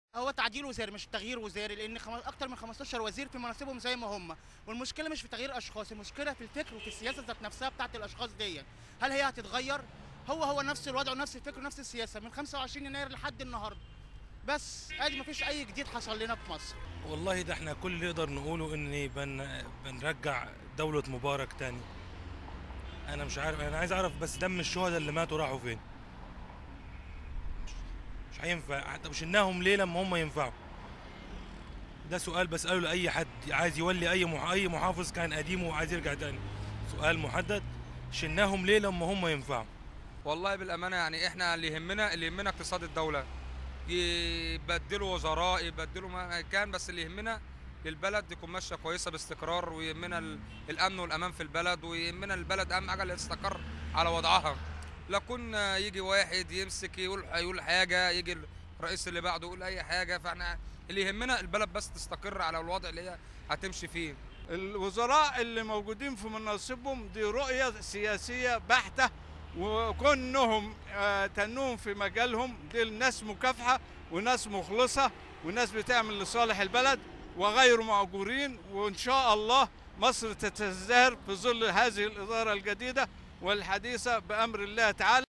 هو تعديل وزاري مش تغيير وزاري لان خم... اكتر من 15 وزير في مناصبهم زي ما هم والمشكله مش في تغيير اشخاص المشكله في الفكر وفي السياسه ذات نفسها بتاعت الاشخاص دي هل هي هتتغير هو هو نفس الوضع ونفس الفكر ونفس السياسه من 25 يناير لحد النهارده بس ادي مفيش اي جديد حصل لنا في مصر والله ده احنا كل اللي نقدر نقوله ان بن بنرجع دولة مبارك تاني انا مش عارف انا عايز اعرف بس دم الشهداء اللي ماتوا راحوا فين مش- مش هينفع حتى مش انهم ليه لما هم ينفعوا ده سؤال بسأله لأي حد عايز يولي أي مح... أي محافظ كان قديم وعايز يرجع تاني سؤال محدد شلناهم ليه لما هم ينفعوا والله بالامانه يعني احنا اللي يهمنا اللي يهمنا اقتصاد الدوله يبدلوا وزراء يبدلوا ما كان بس اللي يهمنا البلد يكون ماشيه كويسه باستقرار ويهمنا ال- الامن والامان في البلد ويهمنا البلد اهم حاجه اللي تستقر على وضعها لا كنا يجي واحد يمسك يقول يقول حاجه يجي الرئيس اللي بعده يقول اي حاجه فاحنا اللي يهمنا البلد بس تستقر على الوضع اللي هي هتمشي فيه الوزراء اللي موجودين في مناصبهم دي رؤية سياسية بحتة وكونهم آه، تنوهم في مجالهم دي الناس مكافحة وناس مخلصة وناس بتعمل لصالح البلد وغير مأجورين وإن شاء الله مصر تتزدهر في ظل هذه الإدارة الجديدة والحديثة بأمر الله تعالى